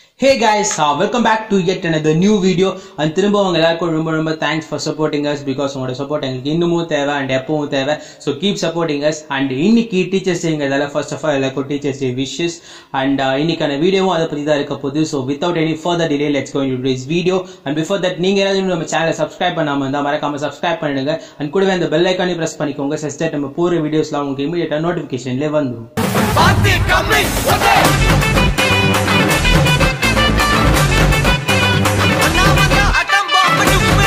Hey guys uh, welcome back to yet another new video and திரும்ப உங்க எல்லாருக்கும் ரொம்ப ரொம்ப thanks for supporting us because உங்களோட சப்போர்ட் எங்களுக்கு இன்னமும் தேவை அண்ட் எப்பவும் தேவை so keep supporting us and இன்னைக்கு டீச்சர்ஸ் டேங்கிறதால ஃபர்ஸ்ட் ஆஃப் ஆல் எல்லாருக்கும் டீச்சர்ஸ் டே விஷஸ் அண்ட் இன்னைக்கான வீடியோவும் அதை பற்றி தான் இருக்க போகுது so without any further delay let's going to this video and before that நீங்க ஏதாவது நம்ம சேனலை சப்ஸ்கிரைப் பண்ணாம இருந்தால் மறக்காம சப்ஸ்கிரைப் பண்ணிடுங்க அண்ட் கூடவே அந்த பெல் ஐக்கானே பிரஸ் பண்ணிக்கோங்க சஸ்டர் நம்ம போகிற வீடியோஸ்லாம் உங்களுக்கு இமீடியட்டாக நோட்டிஃபிகேஷன்லேயே வந்துடும் Party coming! Mana mana atom bomb dumme!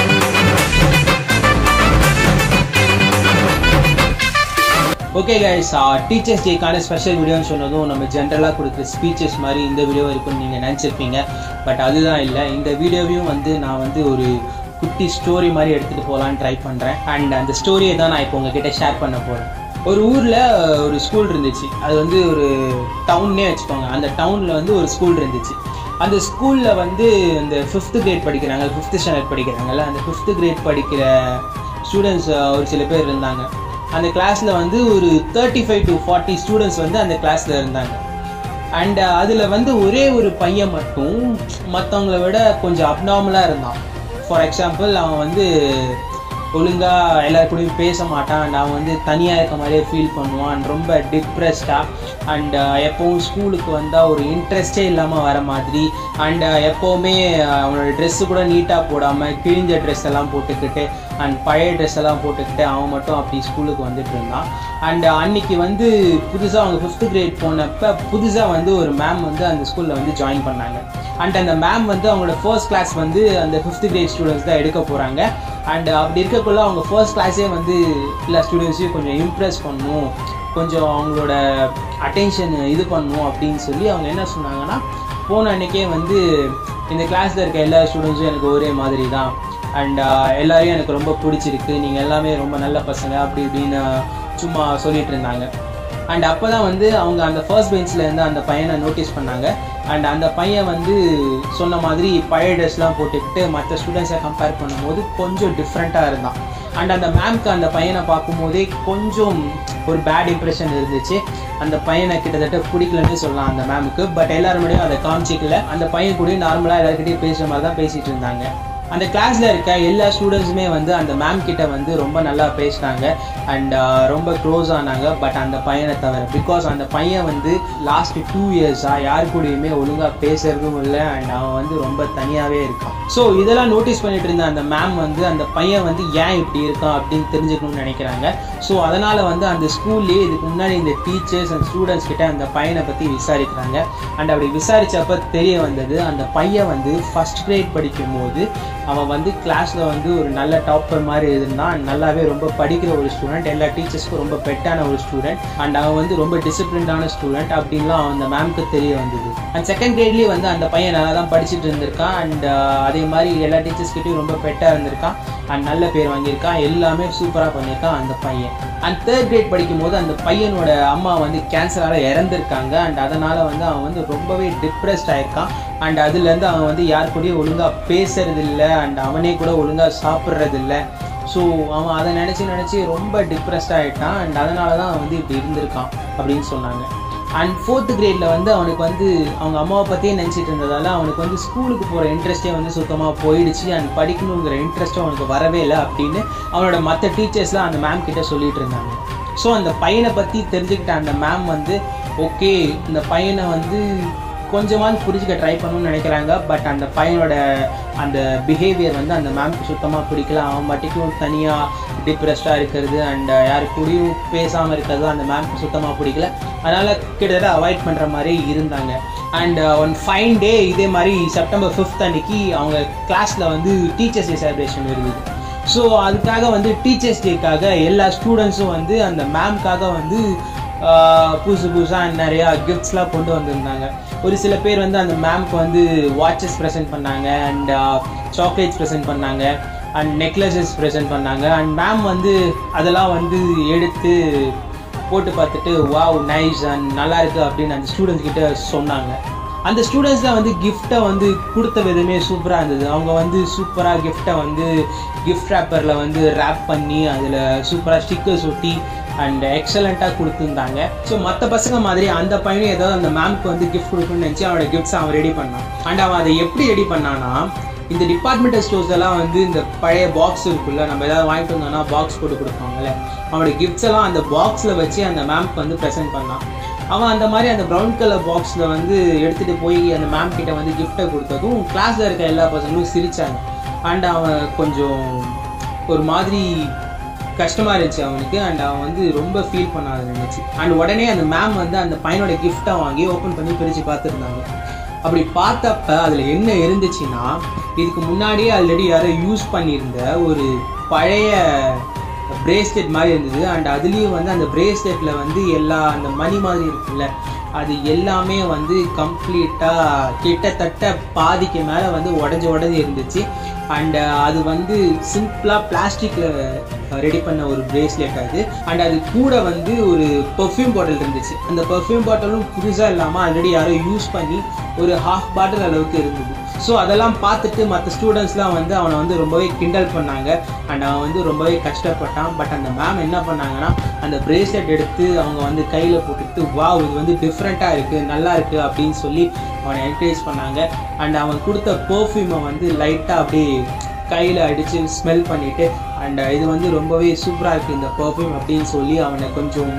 Okay guys teachers டேக்கான ஸ்பெஷல் வீடியோன்னு சொன்னதும் நம்ம ஜென்ரலாக கொடுக்குற ஸ்பீச்சஸ் மாதிரி இந்த வீடியோ இருக்கும்னு நீங்கள் நினச்சிருப்பீங்க பட் அதுதான் இல்லை இந்த வீடியோவையும் வந்து நான் வந்து ஒரு குட்டி ஸ்டோரி மாதிரி எடுத்துகிட்டு போகலான்னு ட்ரை பண்ணுறேன் அண்ட் அந்த ஸ்டோரியை தான் நான் இப்போ உங்ககிட்ட ஷேர் பண்ண போகிறேன் ஒரு ஊரில் ஒரு ஸ்கூல் இருந்துச்சு அது வந்து ஒரு டவுன்னே வச்சுக்கோங்க அந்த டவுனில் வந்து ஒரு ஸ்கூல் இருந்துச்சு அந்த ஸ்கூலில் வந்து இந்த ஃபிஃப்த்து கிரேட் படிக்கிறாங்க ஃபிஃப்த்து ஸ்டாண்டர்ட் படிக்கிறாங்கல்ல அந்த ஃபிஃப்த்து கிரேட் படிக்கிற ஸ்டூடெண்ட்ஸ் ஒரு சில பேர் இருந்தாங்க அந்த கிளாஸில் வந்து ஒரு thirty five to forty students வந்து அந்த கிளாஸில் இருந்தாங்க அண்ட் அதில் வந்து ஒரே ஒரு பையன் மட்டும் மற்றவங்கள விட கொஞ்சம் அப்நார்மலாக இருந்தான் ஃபார் எக்ஸாம்பிள் அவன் வந்து ஒழுங்காக எல்லாரு கூடயும் பேச மாட்டான் அண்ட் அவன் வந்து தனியாக இருக்க மாதிரியே ஃபீல் பண்ணுவான் ரொம்ப டிப்ரெஸ்டாக அண்ட் எப்போவும் ஸ்கூலுக்கு வந்தால் ஒரு இன்ட்ரெஸ்டே இல்லாமல் வர மாதிரி அண்ட் எப்போவுமே அவனோட ட்ரெஸ்ஸு கூட நீட்டாக போடாமல் கிழிஞ்ச ட்ரெஸ் எல்லாம் போட்டுக்கிட்டு அண்ட் பழைய ட்ரெஸ் எல்லாம் போட்டுக்கிட்டு அவன் மட்டும் அப்படி ஸ்கூலுக்கு வந்துட்டு இருந்தான் அண்ட் அன்னைக்கு வந்து புதுசாக அவங்க ஃபிஃப்த் கிரேட் போனப்போ புதுசாக வந்து ஒரு மேம் வந்து அந்த ஸ்கூலில் வந்து ஜாயின் பண்ணாங்க அண்ட் அந்த மேம் வந்து அவங்களோட ஃபர்ஸ்ட் கிளாஸ் வந்து அந்த ஃபிஃப்த் கிரேட் ஸ்டூடெண்ட்ஸ் தான் எடுக்க போகிறாங்க அண்ட் அப்படி இருக்கக்குள்ள அவங்க ஃபர்ஸ்ட் கிளாஸே வந்து எல்லா ஸ்டூடெண்ட்ஸையும் கொஞ்சம் இம்ப்ரெஸ் பண்ணணும் கொஞ்சம் அவங்களோட அட்டென்ஷன் இது பண்ணணும் அப்படின்னு சொல்லி அவங்க என்ன சொன்னாங்கன்னா போன அன்னைக்கே வந்து இந்த கிளாஸில் இருக்க எல்லா ஸ்டூடெண்ட்ஸும் எனக்கு ஒரே மாதிரி தான் அண்ட் எல்லாரையும் எனக்கு ரொம்ப பிடிச்சிருக்கு நீங்கள் எல்லாமே ரொம்ப நல்ல பசங்க அப்படி இப்படின்னு சும்மா சொல்லிட்டு இருந்தாங்க அண்ட் அப்போ தான் வந்து அவங்க அந்த ஃபர்ஸ்ட் பெஞ்சில் இருந்து அந்த பையனை நோட்டீஸ் பண்ணாங்க அண்ட் அந்த பையன் வந்து சொன்ன மாதிரி பழைய ட்ரெஸ்லாம் போட்டுக்கிட்டு மற்ற ஸ்டூடெண்ட்ஸை கம்பேர் பண்ணும்போது கொஞ்சம் டிஃப்ரெண்ட்டாக இருந்தான் அண்ட் அந்த மேம்க்கு அந்த பையனை பார்க்கும்போதே கொஞ்சம் ஒரு பேட் இம்ப்ரெஷன் இருந்துச்சு அந்த பையனை கிட்டத்தட்ட பிடிக்கலன்னு சொல்லலாம் அந்த மேமுக்கு பட் எல்லாருமே அதை காமிச்சிக்கல அந்த பையன் கூட நார்மலாக எல்லாருக்கிட்டையும் பேசுகிற மாதிரி தான் பேசிகிட்டு இருந்தாங்க அந்த கிளாஸில் இருக்க எல்லா ஸ்டூடெண்ட்ஸுமே வந்து அந்த மேம் கிட்ட வந்து ரொம்ப நல்லா பேசினாங்க அண்ட் ரொம்ப க்ளோஸ் ஆனாங்க பட் அந்த பையனை தவிர பிகாஸ் அந்த பையன் வந்து லாஸ்ட் டூ இயர்ஸாக யார் கூடயுமே ஒழுங்காக பேசுறதும் இல்லை அண்ட் அவன் வந்து ரொம்ப தனியாகவே இருக்கான் ஸோ இதெல்லாம் நோட்டீஸ் பண்ணிட்டு இருந்த அந்த மேம் வந்து அந்த பையன் வந்து ஏன் இப்படி இருக்கான் அப்படின்னு தெரிஞ்சுக்கணும்னு நினைக்கிறாங்க ஸோ அதனால் வந்து அந்த ஸ்கூல்லேயே இதுக்கு முன்னாடி இந்த டீச்சர்ஸ் அண்ட் ஸ்டூடெண்ட்ஸ் கிட்ட அந்த பையனை பற்றி விசாரிக்கிறாங்க அண்ட் அப்படி விசாரிச்சப்ப தெரிய வந்தது அந்த பையன் வந்து ஃபர்ஸ்ட் கிரேட் படிக்கும் போது அவன் வந்து கிளாஸில் வந்து ஒரு நல்ல டாப்பர் மாதிரி இருந்தான் நல்லாவே ரொம்ப படிக்கிற ஒரு ஸ்டூடெண்ட் எல்லா டீச்சர்ஸ்க்கும் ரொம்ப பெட்டான ஒரு ஸ்டூடெண்ட் அண்ட் அவன் வந்து ரொம்ப டிசிப்ளின்டான ஸ்டூடெண்ட் அப்படின்லாம் அந்த மேம்க்கு தெரிய வந்தது அண்ட் செகண்ட் கிரேட்லேயே வந்து அந்த பையன் நல்லா தான் படிச்சுட்டு இருந்திருக்கான் அண்ட் அதே மாதிரி எல்லா டீச்சர்ஸ் கிட்டயும் ரொம்ப பெட்டாக இருந்திருக்கான் அண்ட் நல்ல பேர் வாங்கியிருக்கான் எல்லாமே சூப்பராக பண்ணியிருக்கான் அந்த பையன் அண்ட் தேர்ட் கிரேட் படிக்கும் போது அந்த பையனோட அம்மா வந்து கேன்சரால் இறந்துருக்காங்க அண்ட் அதனால் வந்து அவன் வந்து ரொம்பவே டிப்ரெஸ்ட் ஆயிருக்கான் அண்ட் அதுலேருந்து அவன் வந்து யார் கூடயும் ஒழுங்காக பேசுறது இல்லை அண்ட் அவனே கூட ஒழுங்காக சாப்பிட்றது இல்லை ஸோ அவன் அதை நினச்சி நினச்சி ரொம்ப டிப்ரெஸ்ட் ஆகிட்டான் அண்ட் அதனால தான் அவன் வந்து இப்படி இருந்திருக்கான் அப்படின்னு சொன்னாங்க அண்ட் ஃபோர்த்து கிரேடில் வந்து அவனுக்கு வந்து அவங்க அம்மாவை பற்றியே நினச்சிட்டு இருந்ததால் அவனுக்கு வந்து ஸ்கூலுக்கு போகிற இன்ட்ரெஸ்ட்டே வந்து சுத்தமாக போயிடுச்சு அண்ட் படிக்கணுங்கிற இன்ட்ரெஸ்ட்டும் அவனுக்கு வரவே இல்லை அப்படின்னு அவனோட மற்ற டீச்சர்ஸ்லாம் அந்த மேம் கிட்ட சொல்லிட்டு இருந்தாங்க ஸோ அந்த பையனை பற்றி தெரிஞ்சுக்கிட்ட அந்த மேம் வந்து ஓகே இந்த பையனை வந்து கொஞ்சமாவது புரிஞ்சுக்க ட்ரை பண்ணணும்னு நினைக்கிறாங்க பட் அந்த பையனோட அந்த பிஹேவியர் வந்து அந்த மேம்க்கு சுத்தமாக பிடிக்கல அவன் மட்டுக்கும் தனியாக டிப்ரெஸ்டாக இருக்கிறது அண்ட் யாரு கூடயும் பேசாமல் இருக்கிறது அந்த மேம்க்கு சுத்தமாக பிடிக்கல அதனால் கிட்டத்தட்ட அவாய்ட் பண்ணுற மாதிரி இருந்தாங்க அண்ட் ஒன் ஃபைன் டே இதே மாதிரி செப்டம்பர் ஃபிஃப்த் அன்னைக்கு அவங்க கிளாஸில் வந்து டீச்சர்ஸ் டே செலிப்ரேஷன் இருந்தது ஸோ அதுக்காக வந்து டீச்சர்ஸ் டேக்காக எல்லா ஸ்டூடெண்ட்ஸும் வந்து அந்த மேம்காக வந்து ஆஹ், புதுசு புதுசாக நிறையா கிஃப்ட்ஸ்லாம் கொண்டு வந்திருந்தாங்க ஒரு சில பேர் வந்து அந்த மேம்க்கு வந்து வாட்சஸ் ப்ரெசென்ட் பண்ணாங்க அண்ட் சாக்லேட்ஸ் ப்ரெசென்ட் பண்ணாங்க அண்ட் நெக்லஸஸ் ப்ரெசென்ட் பண்ணாங்க அண்ட் மேம் வந்து அதெல்லாம் வந்து எடுத்து போட்டு பார்த்துட்டு வாவ் நைஸ் அண்ட் நல்லா இருக்கு அப்படின்னு அந்த ஸ்டூடெண்ட்ஸ் கிட்ட சொன்னாங்க அந்த ஸ்டூடெண்ட்ஸ் தான் வந்து கிஃப்ட்டை வந்து கொடுத்த விதமே சூப்பராக இருந்தது அவங்க வந்து சூப்பராக கிஃப்ட்டை வந்து கிஃப்ட் ரேப்பரில் வந்து ரேப் பண்ணி அதில் சூப்பராக ஸ்டிக்கர்ஸ் ஒட்டி அண்ட் எக்ஸலண்ட்டாக கொடுத்துருந்தாங்க ஸோ மற்ற பசங்க மாதிரி அந்த பையனும் ஏதாவது அந்த மேம்க்கு வந்து கிஃப்ட் கொடுக்கணும்னு நினச்சி அவனோட கிஃப்ட்ஸ் அவன் ரெடி பண்ணான் அண்ட் அவன் அதை எப்படி ரெடி பண்ணான்னா இந்த டிபார்ட்மெண்டல் ஸ்டோர்ஸ் எல்லாம் வந்து இந்த பழைய பாக்ஸ் இருக்குல்ல நம்ம ஏதாவது வாங்கிட்டு வந்தோம்னா பாக்ஸ் போட்டு கொடுப்பாங்கல்ல அவனோட கிஃப்ட்ஸ் எல்லாம் அந்த பாக்ஸில் வச்சு அந்த மேம்க்கு வந்து ப்ரெசென்ட் பண்ணான் அவன் அந்த மாதிரி அந்த ப்ரௌன் கலர் பாக்ஸில் வந்து எடுத்துகிட்டு போய் அந்த மேம் கிட்ட வந்து கிஃப்ட்டை கொடுத்ததும் கிளாஸில் இருக்க எல்லா பசங்களும் சிரிச்சாங்க அண்ட் அவன் கொஞ்சம் ஒரு மாதிரி கஷ்டமாக இருந்துச்சு அவனுக்கு அண்ட் அவன் வந்து ரொம்ப ஃபீல் பண்ண அதை நினச்சி அண்ட் உடனே அந்த மேம் வந்து அந்த பையனோட கிஃப்ட்டை வாங்கி ஓப்பன் பண்ணி பிரித்து பார்த்துருந்தாங்க அப்படி பார்த்தப்ப அதில் என்ன இருந்துச்சுன்னா இதுக்கு முன்னாடியே ஆல்ரெடி யாரோ யூஸ் பண்ணியிருந்த ஒரு பழைய பிரேஸ்லெட் மாதிரி இருந்தது அண்ட் அதுலேயும் வந்து அந்த பிரேஸ்லெட்டில் வந்து எல்லா அந்த மணி மாதிரி இருக்குல்ல அது எல்லாமே வந்து கம்ப்ளீட்டாக கிட்டத்தட்ட பாதிக்கு மேலே வந்து உடஞ்சி உடஞ்சி இருந்துச்சு அண்ட் அது வந்து சிம்பிளாக பிளாஸ்டிக்கில் ரெடி பண்ண ஒரு பிரேஸ்லெட் அது அண்ட் அது கூட வந்து ஒரு பெர்ஃப்யூம் பாட்டில் இருந்துச்சு அந்த பெர்ஃப்யூம் பாட்டிலும் புதுசாக இல்லாமல் ஆல்ரெடி யாரோ யூஸ் பண்ணி ஒரு ஹாஃப் பாட்டில் அளவுக்கு இருந்தது ஸோ அதெல்லாம் பார்த்துட்டு மற்ற ஸ்டூடெண்ட்ஸ்லாம் வந்து அவனை வந்து ரொம்பவே கிண்டல் பண்ணாங்க அண்ட் அவன் வந்து ரொம்பவே கஷ்டப்பட்டான் பட் அந்த மேம் என்ன பண்ணாங்கன்னா அந்த பிரேஸ்லெட் எடுத்து அவங்க வந்து கையில் போட்டுட்டு வா இது வந்து டிஃப்ரெண்ட்டாக இருக்குது நல்லா இருக்குது அப்படின்னு சொல்லி அவனை என்கரேஜ் பண்ணாங்க அண்ட் அவன் கொடுத்த பர்ஃப்யூமை வந்து லைட்டாக அப்படியே கையில் அடித்து ஸ்மெல் பண்ணிவிட்டு அண்ட் இது வந்து ரொம்பவே சூப்பராக இருக்குது இந்த பர்ஃப்யூம் அப்படின்னு சொல்லி அவனை கொஞ்சம்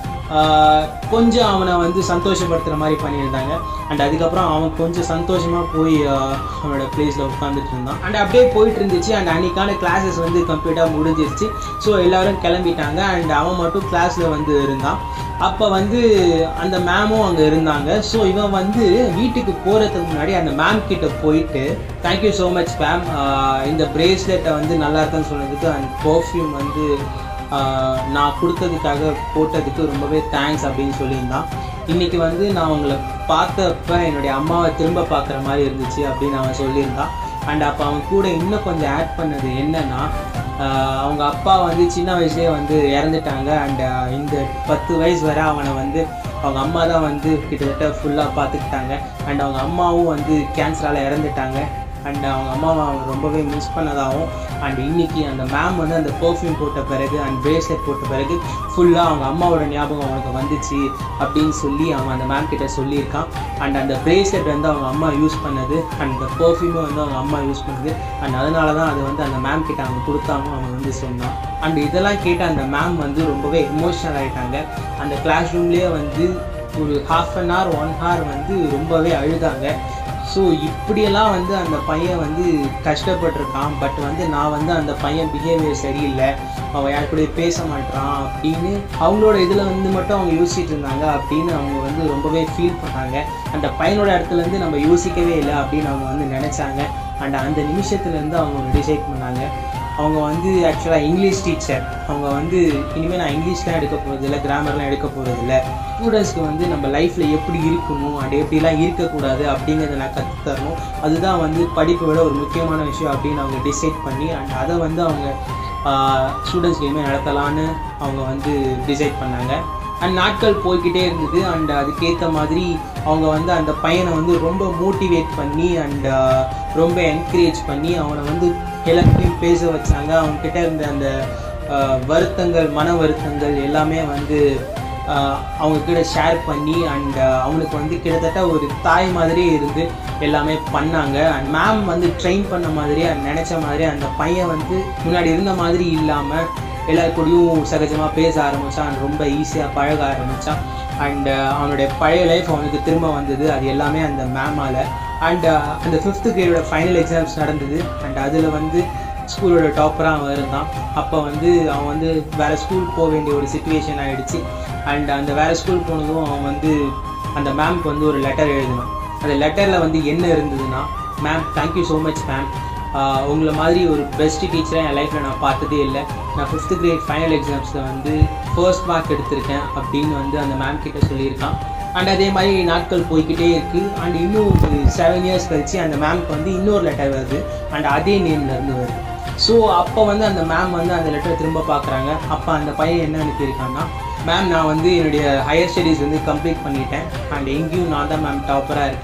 ஆஹ், கொஞ்சம் அவனை வந்து சந்தோஷப்படுத்துகிற மாதிரி பண்ணியிருந்தாங்க அண்ட் அதுக்கப்புறம் அவன் கொஞ்சம் சந்தோஷமாக போய் ஆஹ், அவனோட பிளேஸில் உட்காந்துட்டு இருந்தான் அண்ட் அப்படியே போயிட்டு இருந்துச்சு அண்ட் அன்னைக்கான கிளாஸஸ் வந்து கம்ப்ளீட்டாக முடிஞ்சிருச்சு ஸோ எல்லாரும் கிளம்பிட்டாங்க அண்ட் அவன் மட்டும் கிளாஸில் வந்து இருந்தான் அப்போ வந்து அந்த மேமும் அங்கே இருந்தாங்க ஸோ இவன் வந்து வீட்டுக்கு போகிறதுக்கு முன்னாடி அந்த மேம் கிட்ட போயிட்டு தேங்க்யூ ஸோ மச் மேம் இந்த பிரேஸ்லெட்டை வந்து நல்லா இருக்குன்னு சொன்னதுக்கு அண்ட் பர்ஃப்யூம் வந்து ஆஹ், நான் கொடுத்ததுக்காக போட்டதுக்கு ரொம்பவே தேங்க்ஸ் அப்படின்னு சொல்லியிருந்தான் இன்னைக்கு வந்து நான் உங்களை பார்த்தப்ப என்னுடைய அம்மாவை திரும்ப பார்க்குற மாதிரி இருந்துச்சு அப்படின்னு அவன் சொல்லியிருந்தான் அண்ட் அப்போ அவன் கூட இன்னும் கொஞ்சம் ஆட் பண்ணது என்னன்னா ஆஹ், அவங்க அப்பா வந்து சின்ன வயசுலேயே வந்து இறந்துட்டாங்க அண்ட் இந்த பத்து வயசு வரை அவனை வந்து அவங்க அம்மா தான் வந்து கிட்டத்தட்ட ஃபுல்லாக பார்த்துக்கிட்டாங்க அண்ட் அவங்க அம்மாவும் வந்து கேன்சரால் இறந்துட்டாங்க அண்ட் அவங்க அம்மாவை அவன் ரொம்பவே மிஸ் பண்ணதாகவும் அண்ட் இன்னைக்கு அந்த மேம் வந்து அந்த பர்ஃப்யூம் போட்ட பிறகு அண்ட் பிரேஸ்லெட் போட்ட பிறகு ஃபுல்லாக அவங்க அம்மாவோட ஞாபகம் அவனுக்கு வந்துச்சு அப்படின்னு சொல்லி அவன் அந்த மேம் கிட்ட சொல்லியிருக்கான் அண்ட் அந்த பிரேஸ்லெட் வந்து அவங்க அம்மா யூஸ் பண்ணது அண்ட் அந்த பர்ஃப்யூமும் வந்து அவங்க அம்மா யூஸ் பண்ணது அண்ட் அதனால தான் அது வந்து அந்த மேம் கிட்ட அவங்க கொடுத்தாங்க அவன் வந்து சொன்னான் அண்ட் இதெல்லாம் கேட்டு அந்த மேம் வந்து ரொம்பவே எமோஷனல் ஆகிட்டாங்க அந்த கிளாஸ் ரூம்லேயே வந்து ஒரு half an hour one hour வந்து ரொம்பவே அழுதாங்க ஸோ இப்படியெல்லாம் வந்து அந்த பையன் வந்து கஷ்டப்பட்டிருக்கான் பட் வந்து நான் வந்து அந்த பையன் பிஹேவியர் சரியில்லை அவன் யார் கூட பேச மாட்டான் அப்படின்னு அவங்களோட இதில் வந்து மட்டும் அவங்க யோசிச்சுட்டு இருந்தாங்க அப்படின்னு அவங்க வந்து ரொம்பவே ஃபீல் பண்ணாங்க அந்த பையனோட இடத்துல இருந்து நம்ம யோசிக்கவே இல்லை அப்படின்னு அவங்க வந்து நினச்சாங்க அண்ட் அந்த நிமிஷத்துலேருந்து அவங்க டிசைட் பண்ணாங்க அவங்க வந்து ஆக்சுவலாக இங்கிலீஷ் டீச்சர் அவங்க வந்து இனிமேல் நான் இங்கிலீஷ்லாம் எடுக்க போகிறதில்ல கிராமர்லாம் எடுக்க போகிறதில்ல ஸ்டூடெண்ட்ஸ்க்கு வந்து நம்ம லைஃப்பில் எப்படி இருக்கணும் அண்ட் எப்படிலாம் இருக்கக்கூடாது அப்படிங்கிறத நான் கற்று தரணும் அதுதான் வந்து படிப்பை விட ஒரு முக்கியமான விஷயம் அப்படின்னு அவங்க டிசைட் பண்ணி அண்ட் அதை வந்து அவங்க ஸ்டூடெண்ட்ஸ்க்கு இனிமேல் நடத்தலான்னு அவங்க வந்து டிசைட் பண்ணாங்க அண்ட் நாட்கள் போய்க்கிட்டே இருந்தது அண்ட் அதுக்கேற்ற மாதிரி அவங்க வந்து அந்த பையனை வந்து ரொம்ப மோட்டிவேட் பண்ணி அண்ட் ரொம்ப என்கரேஜ் பண்ணி அவனை வந்து எல்லாத்தையும் பேச வச்சாங்க அவன்கிட்ட இருந்த அந்த ஆஹ், வருத்தங்கள் மன வருத்தங்கள் எல்லாமே வந்து ஆஹ், அவங்க கிட்ட ஷேர் பண்ணி அண்ட் அவனுக்கு வந்து கிட்டத்தட்ட ஒரு தாய் மாதிரியே இருந்து எல்லாமே பண்ணாங்க அண்ட் மேம் வந்து ட்ரெயின் பண்ண மாதிரி and நினச்ச மாதிரி அந்த பையன் வந்து முன்னாடி இருந்த மாதிரி இல்லாமல் எல்லார் கூடயும் சகஜமாக பேச ஆரம்பித்தான் அண்ட் ரொம்ப ஈஸியாக பழக ஆரம்பித்தான் அண்ட் அவனுடைய பழைய லைஃப் அவனுக்கு திரும்ப வந்தது அது எல்லாமே அந்த மேமால் அண்ட் அந்த ஃபிஃப்த்து கிரேடோட ஃபைனல் எக்ஸாம்ஸ் நடந்தது அண்ட் அதில் வந்து ஸ்கூலோட டாப்பராக அவன் இருந்தான் அப்போ வந்து அவன் வந்து வேறு ஸ்கூல் போக வேண்டிய ஒரு சுச்சுவேஷன் ஆகிடுச்சு அண்ட் அந்த வேறு ஸ்கூல் போனதும் அவன் வந்து அந்த மேம்க்கு வந்து ஒரு லெட்டர் எழுதினான் அந்த லெட்டரில் வந்து என்ன இருந்ததுன்னா ma'am thank you so much ma'am உங்களை மாதிரி ஒரு பெஸ்ட் டீச்சரை என் லைஃப்பில் நான் பார்த்ததே இல்லை நான் ஃபிஃப்த்து கிரேட் ஃபைனல் எக்ஸாம்ஸில் வந்து ஃபர்ஸ்ட் மார்க் எடுத்திருக்கேன் அப்படின்னு வந்து அந்த மேம் கிட்ட சொல்லியிருக்கான் அண்ட் அதே மாதிரி நாட்கள் போய்க்கிட்டே இருக்குது அண்ட் இன்னும் ஒரு செவன் இயர்ஸ் கழிச்சு அந்த மேம்க்கு வந்து இன்னொரு லெட்டர் வருது அண்ட் அதே நேம்லேருந்து வருது ஸோ அப்போ வந்து அந்த மேம் வந்து அந்த லெட்டரை திரும்ப பார்க்குறாங்க அப்போ அந்த பையன் என்ன அனுப்பியிருக்கான்னா மேம் நான் வந்து என்னுடைய ஹையர் ஸ்டடீஸ் வந்து கம்ப்ளீட் பண்ணிட்டேன் அண்ட் எங்கேயும் நான் தான் மேம் டாப்பராக இருக்கேன்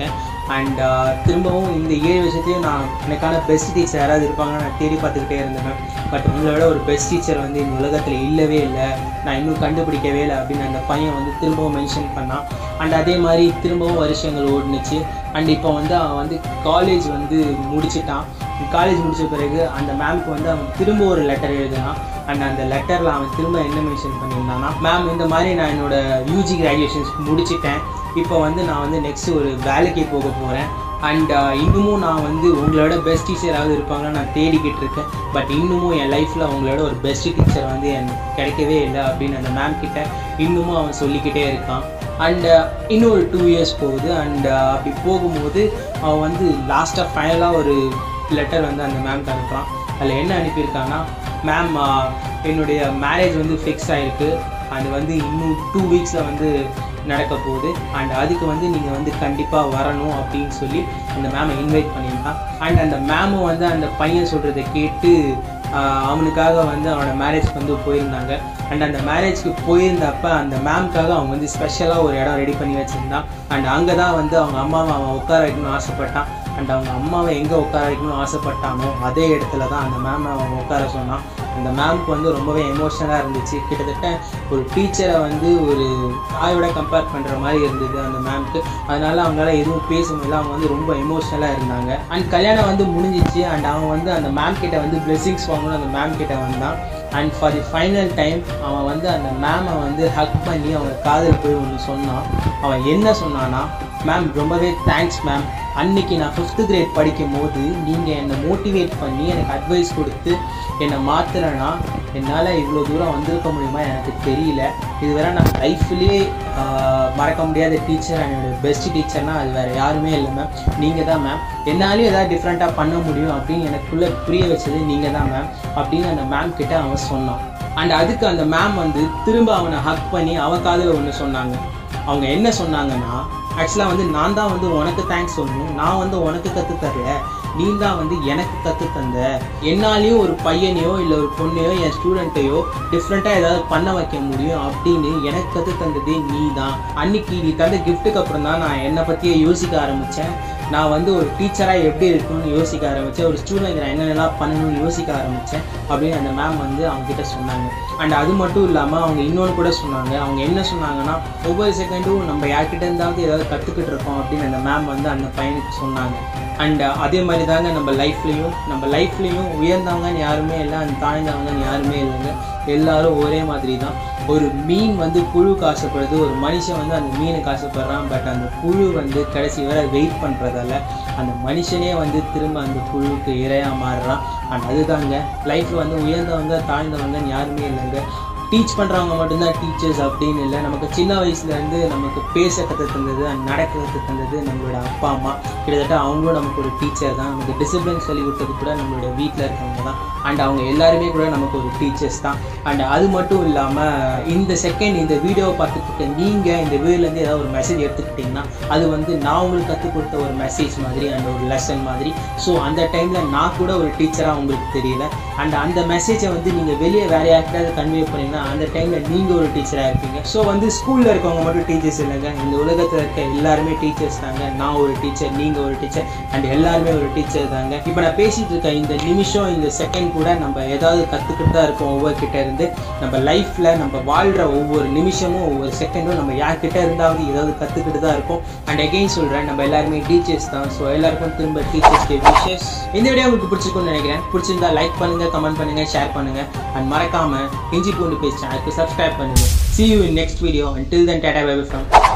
அண்ட் திரும்பவும் இந்த ஏழு விஷயத்தையும் நான் எனக்கான பெஸ்ட் டீச்சர் யாராவது இருப்பாங்கன்னு நான் தேடி பார்த்துக்கிட்டே இருந்தேன் பட் உங்களோட ஒரு பெஸ்ட் டீச்சர் வந்து இந்த உலகத்தில் இல்லவே இல்லை நான் இன்னும் கண்டுபிடிக்கவே இல்லை அப்படின்னு அந்த பையன் வந்து திரும்பவும் மென்ஷன் பண்ணான் அண்ட் அதே மாதிரி திரும்பவும் வருஷங்கள் ஓடுனுச்சு அண்ட் இப்போ வந்து அவன் வந்து காலேஜ் வந்து முடிச்சிட்டான் காலேஜ் முடிச்ச பிறகு அந்த மேம்க்கு வந்து அவன் திரும்ப ஒரு லெட்டர் எழுதினான் அண்ட் அந்த லெட்டரில் அவன் திரும்ப என்ன மென்ஷன் பண்ணியிருந்தான்னா மேம் இந்த மாதிரி நான் என்னோட யூஜி கிராஜுவேஷன்ஸ் முடிச்சிட்டேன் இப்போ வந்து நான் வந்து நெக்ஸ்ட் ஒரு வேலைக்கு போக போகிறேன் அண்ட் இன்னமும் நான் வந்து உங்களோட பெஸ்ட் டீச்சர் யாராவது இருப்பாங்கன்னு நான் தேடிக்கிட்டு இருக்கேன் பட் இன்னமும் என் லைஃப்பில் உங்களோட ஒரு பெஸ்ட் டீச்சர் வந்து எனக்கு கிடைக்கவே இல்லை அப்படின்னு அந்த மேம் கிட்ட இன்னமும் அவன் சொல்லிக்கிட்டே இருக்கான் அண்ட் இன்னும் ஒரு டூ இயர்ஸ் போகுது அண்ட் அப்படி போகும்போது அவன் வந்து லாஸ்ட்டாக ஃபைனலாக ஒரு லெட்டர் வந்து அந்த மேம்க்கு அனுப்புகிறான் அதில் என்ன அனுப்பியிருக்கான்னா மேம் என்னுடைய மேரேஜ் வந்து ஃபிக்ஸ் ஆகிருக்கு அது வந்து இன்னும் டூ வீக்ஸில் வந்து நடக்க போகுது அண்ட் அதுக்கு வந்து நீங்கள் வந்து கண்டிப்பாக வரணும் அப்படின்னு சொல்லி அந்த மேமை இன்வைட் பண்ணியிருந்தான் அண்ட் அந்த மேமும் வந்து அந்த பையன் சொல்கிறத கேட்டு ஆஹ் அவனுக்காக வந்து அவனோட மேரேஜ்க்கு வந்து போயிருந்தாங்க அண்ட் அந்த மேரேஜ்க்கு போயிருந்தப்ப அந்த மேம்க்காக அவங்க வந்து ஸ்பெஷலாக ஒரு இடம் ரெடி பண்ணி வச்சுருந்தான் அண்ட் அங்கே தான் வந்து அவங்க அம்மாவை அவன் உட்கார வைக்கணும்னு ஆசைப்பட்டான் அண்ட் அவங்க அம்மாவை எங்கே உட்கார வைக்கணும்னு ஆசைப்பட்டானோ அதே இடத்துல தான் அந்த மேம் அவன் உட்கார சொன்னான் அந்த மேம்க்கு வந்து ரொம்பவே எமோஷனலாக இருந்துச்சு கிட்டத்தட்ட ஒரு டீச்சரை வந்து ஒரு தாயோட கம்பேர் பண்ணுற மாதிரி இருந்தது அந்த மேம்க்கு அதனால அவங்களால எதுவும் பேச முடியல அவங்க வந்து ரொம்ப எமோஷனலாக இருந்தாங்க அண்ட் கல்யாணம் வந்து முடிஞ்சிச்சு அண்ட் அவன் வந்து அந்த மேம் கிட்ட வந்து பிளெஸிங்ஸ் வாங்கணும் அந்த மேம் கிட்ட வந்தான் and for the final time அவன் வந்து அந்த மேமை வந்து ஹக் பண்ணி அவன் காதல் போய் ஒன்று சொன்னான் அவன் என்ன சொன்னான்னா மேம் ரொம்பவே தேங்க்ஸ் மேம் அன்னைக்கு நான் ஃபிஃப்த்து கிரேட் படிக்கும் போது நீங்கள் என்னை மோட்டிவேட் பண்ணி எனக்கு அட்வைஸ் கொடுத்து என்னை மாற்றலைன்னா என்னால் இவ்வளோ தூரம் வந்திருக்க முடியுமா எனக்கு தெரியல இதுவரை நான் லைஃப்லேயே மறக்க முடியாத டீச்சர் என்னோட பெஸ்ட் டீச்சர்னால் அது வேறு யாருமே இல்லை மேம் நீங்கள் தான் மேம் என்னாலையும் ஏதாவது டிஃப்ரெண்ட்டாக பண்ண முடியும் அப்படின்னு எனக்குள்ளே புரிய வச்சது நீங்கள் தான் மேம் அப்படின்னு அந்த மேம் கிட்ட அவன் சொன்னான் அண்ட் அதுக்கு அந்த மேம் வந்து திரும்ப அவனை ஹக் பண்ணி அவன் காதில் ஒன்று சொன்னாங்க அவங்க என்ன சொன்னாங்கன்னா ஆக்சுவலாக வந்து நான் தான் வந்து உனக்கு தேங்க்ஸ் சொல்லணும் நான் வந்து உனக்கு கற்று தரல நீ தான் வந்து எனக்கு கற்று தந்த என்னாலையும் ஒரு பையனையோ இல்லை ஒரு பொண்ணையோ என் ஸ்டூடெண்ட்டையோ டிஃப்ரெண்ட்டாக ஏதாவது பண்ண வைக்க முடியும் அப்படின்னு எனக்கு கற்று தந்ததே நீ தான் அன்னைக்கு நீ தந்த கிஃப்ட்டுக்கு அப்புறம் தான் நான் என்னை பற்றியே யோசிக்க ஆரம்பித்தேன் நான் வந்து ஒரு டீச்சராக எப்படி இருக்கணும்னு யோசிக்க ஆரம்பித்தேன் ஒரு ஸ்டூடெண்ட் நான் என்னென்னலாம் பண்ணணும்னு யோசிக்க ஆரம்பித்தேன் அப்படின்னு அந்த மேம் வந்து அவங்க கிட்ட சொன்னாங்க அண்ட் அது மட்டும் இல்லாமல் அவங்க இன்னொன்று கூட சொன்னாங்க அவங்க என்ன சொன்னாங்கன்னா ஒவ்வொரு செகண்டும் நம்ம யார்கிட்ட இருந்தாவது ஏதாவது கற்றுக்கிட்டு இருக்கோம் அப்படின்னு அந்த மேம் வந்து அந்த பையனுக்கு சொன்னாங்க அண்ட் அதே மாதிரி தாங்க நம்ம லைஃப்லேயும் நம்ம லைஃப்லேயும் உயர்ந்தவங்கன்னு யாருமே இல்லை அந்த தாழ்ந்தவங்கன்னு யாருமே இல்லைங்க எல்லாரும் ஒரே மாதிரி தான் ஒரு மீன் வந்து புழுக்கு ஆசைப்படுது ஒரு மனுஷன் வந்து அந்த மீனுக்கு ஆசைப்படுறான் பட் அந்த புழு வந்து கடைசி வரை வெயிட் பண்ணுறதால அந்த மனுஷனே வந்து திரும்ப அந்த புழுவுக்கு இரையாக மாறுறான் அண்ட் அதுதாங்க லைஃப்பில் வந்து உயர்ந்தவங்க தாழ்ந்தவங்கன்னு யாருமே இல்லைங்க டீச் பண்ணுறவங்க மட்டும்தான் டீச்சர்ஸ் அப்படின்னு இல்லை நமக்கு சின்ன வயசுலேருந்து நமக்கு பேச கற்று தந்தது and நடக்க கற்று தந்தது நம்மளோட அப்பா அம்மா கிட்டத்தட்ட அவங்களும் நமக்கு ஒரு டீச்சர் தான் நமக்கு டிசிப்ளின் சொல்லி கொடுத்தது கூட நம்மளோட வீட்டில் இருக்கவங்க தான் அண்ட் அவங்க எல்லாருமே கூட நமக்கு ஒரு டீச்சர்ஸ் தான் அண்ட் அது மட்டும் இல்லாமல் இந்த செகண்ட் இந்த வீடியோவை பார்த்துட்டு இருக்க நீங்கள் இந்த வீடியோலேருந்து ஏதாவது ஒரு மெசேஜ் எடுத்துக்கிட்டிங்கன்னா அது வந்து நான் உங்களுக்கு கற்றுக் கொடுத்த ஒரு மெசேஜ் மாதிரி அண்ட் ஒரு லெசன் மாதிரி ஸோ அந்த டைமில் நான் கூட ஒரு டீச்சராக உங்களுக்கு தெரியல அண்ட் அந்த மெசேஜை வந்து நீங்கள் வெளியே வேற யாருக்காவது கன்வே பண்ணீங்கன்னா அந்த டைமில் நீங்கள் ஒரு டீச்சராக இருப்பீங்க ஸோ வந்து ஸ்கூலில் இருக்கவங்க மட்டும் டீச்சர்ஸ் இல்லைங்க இந்த உலகத்தில் இருக்க எல்லாருமே டீச்சர்ஸ் தாங்க நான் ஒரு டீச்சர் நீங்கள் ஒரு டீச்சர் அண்ட் எல்லாருமே ஒரு டீச்சர் தாங்க இப்போ நான் பேசிகிட்டு இருக்க இந்த நிமிஷம் இந்த செகண்ட் கூட நம்ம ஏதாவது கற்றுக்கிட்டு தான் இருக்கோம் ஒவ்வொரு கிட்ட இருந்து நம்ம லைஃப்பில் நம்ம வாழ்கிற ஒவ்வொரு நிமிஷமும் ஒவ்வொரு செகண்டும் நம்ம யார்கிட்ட இருந்தாவது ஏதாவது கற்றுக்கிட்டு தான் இருக்கோம் அண்ட் அகெயின் சொல்கிறேன் நம்ம எல்லாருமே டீச்சர்ஸ் தான் ஸோ எல்லாருக்கும் திரும்ப டீச்சர்ஸ் டே விஷஸ் இந்த வீடியோ உங்களுக்கு பிடிச்சிருக்கும்னு நினைக்கிறேன் பிடிச்சிருந்தா லைக் பண்ணுங்க கமெண்ட் பண்ணுங்க ஷேர் பண்ணுங்க அண்ட் மறக்காம இஞ்சி பூண்டு பேஸ் சேனலுக்கு சப்ஸ்கிரைப் பண்ணுங்க see you in next video until then tata bye bye from